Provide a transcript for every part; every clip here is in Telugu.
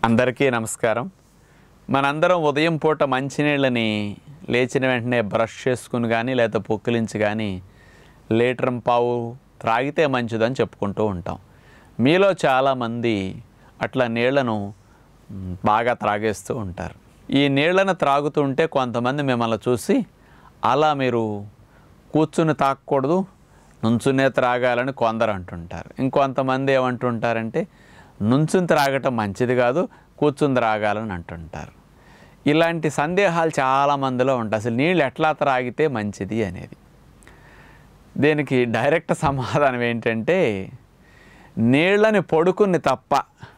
అందరికీ నమస్కారం మనందరం ఉదయం పూట మంచినీళ్ళని లేచిన వెంటనే బ్రష్ చేసుకుని కానీ లేదా పొక్కిలించి కానీ లీటర్ పావు త్రాగితే మంచిదని చెప్పుకుంటూ ఉంటాం మీలో చాలామంది అట్లా నీళ్లను మ్, బాగా త్రాగేస్తూ ఉంటారు ఈ నీళ్లను త్రాగుతుంటే కొంతమంది మిమ్మల్ని చూసి అలా మీరు కూర్చుని తాగకూడదు నుంచునే త్రాగాలని కొందరు అంటుంటారు ఇంకొంతమంది ఏమంటుంటారంటే నుంచుని త్రాగటం మంచిది కాదు కూర్చుని త్రాగాలని అంటుంటారు ఇలాంటి సందేహాలు చాలా మందిలో ఉంటాయి అసలు నీళ్ళు ఎట్లా త్రాగితే మంచిది అనేది దీనికి డైరెక్ట్ సమాధానం ఏంటంటే నీళ్ళని పొడుకుని తప్ప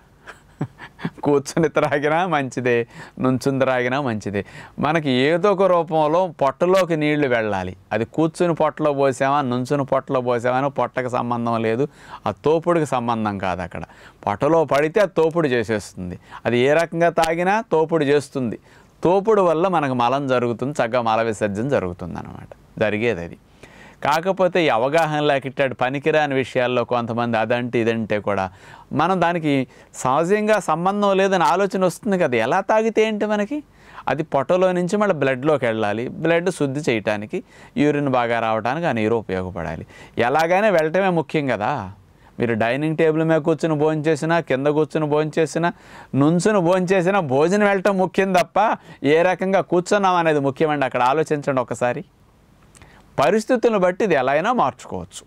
కూర్చుని త్రాగినా మంచిదే నుంచుని త్రాగినా మంచిదే మనకి ఏదో ఒక రూపంలో పొట్టలోకి నీళ్లు వెళ్ళాలి అది కూర్చుని పొట్టలో పోసామా నుంచుని పొట్టలో పోసామా పొట్టకి సంబంధం లేదు ఆ తోపుడికి సంబంధం కాదు అక్కడ పొట్టలో పడితే అది తోపుడు చేసేస్తుంది అది ఏ రకంగా తాగినా తోపుడు చేస్తుంది తోపుడు వల్ల మనకు మలం జరుగుతుంది చక్కగా మల విసర్జన జరుగుతుంది అనమాట జరిగేది అది కాకపోతే ఈ అవగాహన లేకిట్టాడు పనికిరాని విషయాల్లో కొంతమంది అదంటే ఇదంటే కూడా మనం దానికి సహజంగా సంబంధం లేదని ఆలోచన వస్తుంది కదా ఎలా తాగితే ఏంటి మనకి అది పొట్టలో నుంచి మళ్ళీ బ్లడ్లోకి వెళ్ళాలి బ్లడ్ శుద్ధి చేయటానికి యూరిన్ బాగా రావడానికి ఆ నీరు ఉపయోగపడాలి ఎలాగైనా వెళ్ళటమే ముఖ్యం కదా మీరు డైనింగ్ టేబుల్ మీద కూర్చుని భోజనం చేసినా కింద కూర్చుని భోజనం చేసినా నుంచుని భోజనం చేసినా భోజనం వెళ్ళటం ముఖ్యం తప్ప ఏ రకంగా కూర్చున్నాం అనేది ముఖ్యమండి అక్కడ ఆలోచించండి ఒకసారి పరిస్థితులను బట్టి ఇది ఎలా అయినా మార్చుకోవచ్చు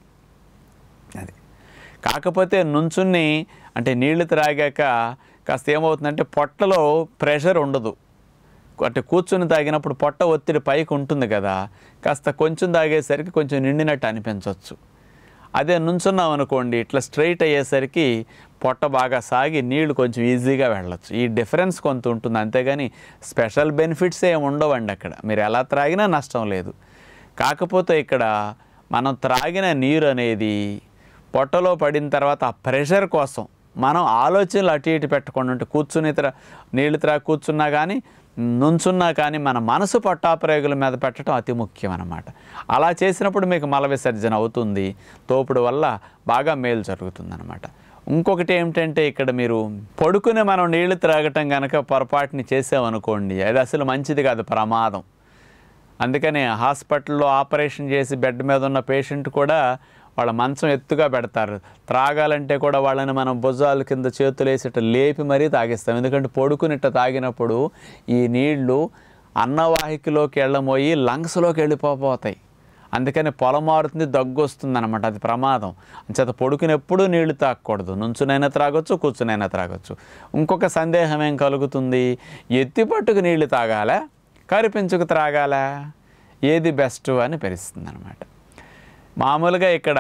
అది కాకపోతే నుంచుని అంటే నీళ్లు త్రాగాక కాస్త ఏమవుతుందంటే పొట్టలో ప్రెషర్ ఉండదు అంటే కూర్చుని తాగినప్పుడు పొట్ట ఒత్తిడి పైకి ఉంటుంది కదా కాస్త కొంచెం తాగేసరికి కొంచెం నిండినట్టు అనిపించవచ్చు అదే నుంచున్నాం అనుకోండి ఇట్లా స్ట్రైట్ అయ్యేసరికి పొట్ట బాగా సాగి నీళ్లు కొంచెం ఈజీగా వెళ్ళొచ్చు ఈ డిఫరెన్స్ కొంత ఉంటుంది అంతేగాని స్పెషల్ బెనిఫిట్స్ ఏమి ఉండవండి అక్కడ మీరు ఎలా త్రాగినా నష్టం లేదు కాకపోతే ఇక్కడ మనం త్రాగిన నీరు అనేది పొట్టలో పడిన తర్వాత ఆ ప్రెషర్ కోసం మనం ఆలోచనలు అటు ఇటు పెట్టకుండా ఉంటే కూర్చుని త్రా నీళ్ళు త్రా కూర్చున్నా కానీ నుంచున్నా కానీ మన మనసు పట్టాప్రేగుల మీద పెట్టడం అతి ముఖ్యం అన్నమాట అలా చేసినప్పుడు మీకు మల విసర్జన అవుతుంది తోపుడు వల్ల బాగా మేలు జరుగుతుంది ఇంకొకటి ఏమిటంటే ఇక్కడ మీరు పడుకుని మనం నీళ్లు త్రాగటం కనుక పొరపాటుని చేసామనుకోండి అది అసలు మంచిది కాదు ప్రమాదం అందుకని హాస్పిటల్లో ఆపరేషన్ చేసి బెడ్ మీద ఉన్న పేషెంట్ కూడా వాళ్ళ మంచం ఎత్తుగా పెడతారు త్రాగాలంటే కూడా వాళ్ళని మనం భుజాల కింద చేతులు వేసి ఇట్లా లేపి మరీ తాగిస్తాం ఎందుకంటే పొడుకునిట్ట తాగినప్పుడు ఈ నీళ్లు అన్నవాహికలోకి వెళ్ళమోయి లంగ్స్లోకి వెళ్ళిపోతాయి అందుకని పొలమారుతుంది దగ్గు వస్తుంది అనమాట అది ప్రమాదం అంచేత పొడుకునెప్పుడు నీళ్లు తాగకూడదు నుంచునైనా త్రాగొచ్చు కూర్చునైనా త్రాగొచ్చు ఇంకొక సందేహం ఏం కలుగుతుంది ఎత్తి పట్టుకు నీళ్లు తాగాలా కరిపించుకు త్రాగాలా ఏది బెస్ట్ అని పెరుస్తుంది అనమాట మామూలుగా ఇక్కడ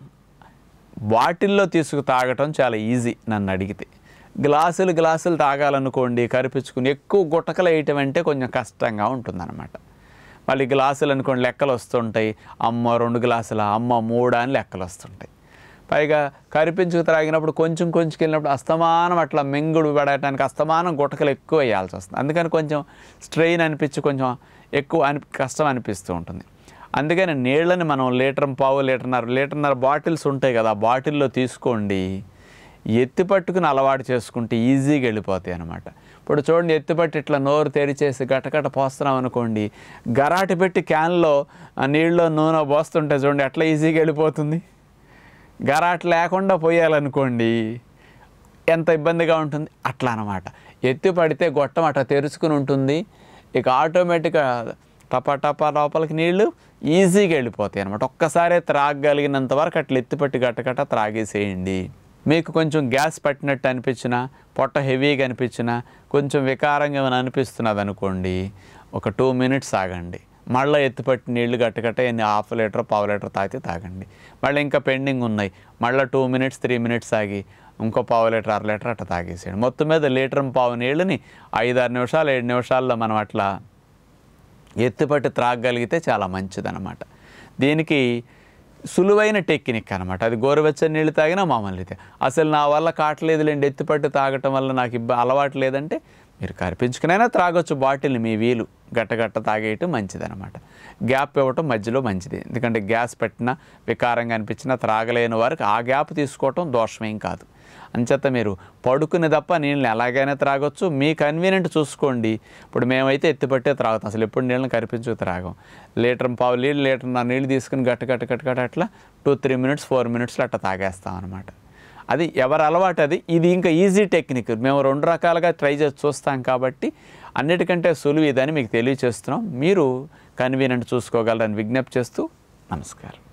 బాటిల్లో తీసుకు తాగటం చాలా ఈజీ నన్ను అడిగితే గ్లాసులు గ్లాసులు తాగాలనుకోండి కరిపించుకుని ఎక్కువ గుట్టకలు వేయటం అంటే కొంచెం కష్టంగా ఉంటుందన్నమాట మళ్ళీ గ్లాసులు అనుకోండి లెక్కలు వస్తుంటాయి అమ్మ రెండు గ్లాసుల అమ్మ మూడు అని లెక్కలు వస్తుంటాయి పైగా కరిపించుకు త్రాగినప్పుడు కొంచెం కొంచెం వెళ్ళినప్పుడు అస్తమానం అట్లా మెంగుడు పడటానికి అస్తమానం గుట్టకలు ఎక్కువ వేయాల్సి వస్తుంది అందుకని కొంచెం స్ట్రెయిన్ అనిపించి కొంచెం ఎక్కువ అని కష్టం అనిపిస్తూ ఉంటుంది అందుకని నీళ్ళని మనం లీటర్ పావు లీటర్న్నర లీటర్న్నర బాటిల్స్ ఉంటాయి కదా ఆ బాటిల్లో తీసుకోండి ఎత్తి పట్టుకుని అలవాటు చేసుకుంటే ఈజీగా వెళ్ళిపోతాయి అనమాట ఇప్పుడు చూడండి ఎత్తిపట్టి ఇట్లా నోరు తెరిచేసి గటగట పోస్తున్నాం అనుకోండి గరాటి పెట్టి క్యాన్లో ఆ నీళ్ళలో నూనె పోస్తుంటే చూడండి ఎట్లా ఈజీగా వెళ్ళిపోతుంది గరాట్ లేకుండా పోయాలనుకోండి ఎంత ఇబ్బందిగా ఉంటుంది అట్లా అనమాట ఎత్తి పడితే గొట్టం అట్లా తెరుచుకుని ఉంటుంది ఇక ఆటోమేటిక్గా టపా టపా లోపలికి నీళ్లు ఈజీగా వెళ్ళిపోతాయి అనమాట ఒక్కసారే త్రాగగలిగినంత వరకు అట్లా ఎత్తిపట్టి గట్టగట్ట త్రాగేసేయండి మీకు కొంచెం గ్యాస్ పట్టినట్టు అనిపించినా పొట్ట హెవీగా అనిపించినా కొంచెం వికారంగా ఏమైనా అనిపిస్తున్నది అనుకోండి ఒక టూ మినిట్స్ ఆగండి మళ్ళీ ఎత్తిపట్టి నీళ్లు గట్టగట్ట ఎన్ని హాఫ్ లీటర్ పావు లీటర్ తాగితే తాగండి మళ్ళీ ఇంకా పెండింగ్ ఉన్నాయి మళ్ళీ టూ మినిట్స్ త్రీ మినిట్స్ ఆగి ఇంకో పావు లీటర్ అర లీటర్ అట్లా తాగేసేయండి మొత్తం మీద లీటర్ పావు నీళ్ళని ఐదు ఆరు నిమిషాలు ఏడు నిమిషాల్లో మనం అట్లా ఎత్తుపట్టి త్రాగగలిగితే చాలా మంచిదన్నమాట దీనికి సులువైన టెక్నిక్ అనమాట అది గోరువెచ్చని నీళ్ళు తాగినా మామూలు అయితే అసలు నా వల్ల కావట్లేదులేండి ఎత్తిపట్టి తాగటం వల్ల నాకు ఇబ్బ అలవాటు లేదంటే మీరు కరిపించుకునైనా త్రాగొచ్చు బాటిల్ని మీ వీలు గట్టగట్ట తాగేయటం మంచిదన్నమాట గ్యాప్ ఇవ్వటం మధ్యలో మంచిది ఎందుకంటే గ్యాస్ పెట్టినా వికారంగా అనిపించినా త్రాగలేని వారికి ఆ గ్యాప్ తీసుకోవటం దోషమేం కాదు అంచేత మీరు పడుకుని తప్ప నీళ్ళని ఎలాగైనా త్రాగొచ్చు మీ కన్వీనియంట్ చూసుకోండి ఇప్పుడు మేమైతే ఎత్తిపట్టే త్రాగుతాం అసలు ఎప్పుడు నీళ్ళని కరిపించు త్రాగం లీటర్ పావు నీళ్ళు లీటర్ నా నీళ్ళు తీసుకుని గట్ట గట్ట గట్ట గట్ట అట్లా టూ త్రీ మినిట్స్ ఫోర్ మినిట్స్లో అట్లా తాగేస్తాం అనమాట అది ఎవరి అలవాటు అది ఇది ఇంకా ఈజీ టెక్నిక్ మేము రెండు రకాలుగా ట్రై చేసి చూస్తాం కాబట్టి అన్నిటికంటే సులువు ఇదని మీకు తెలియచేస్తున్నాం మీరు కన్వీనియంట్ చూసుకోగలరని విజ్ఞప్తి చేస్తూ నమస్కారం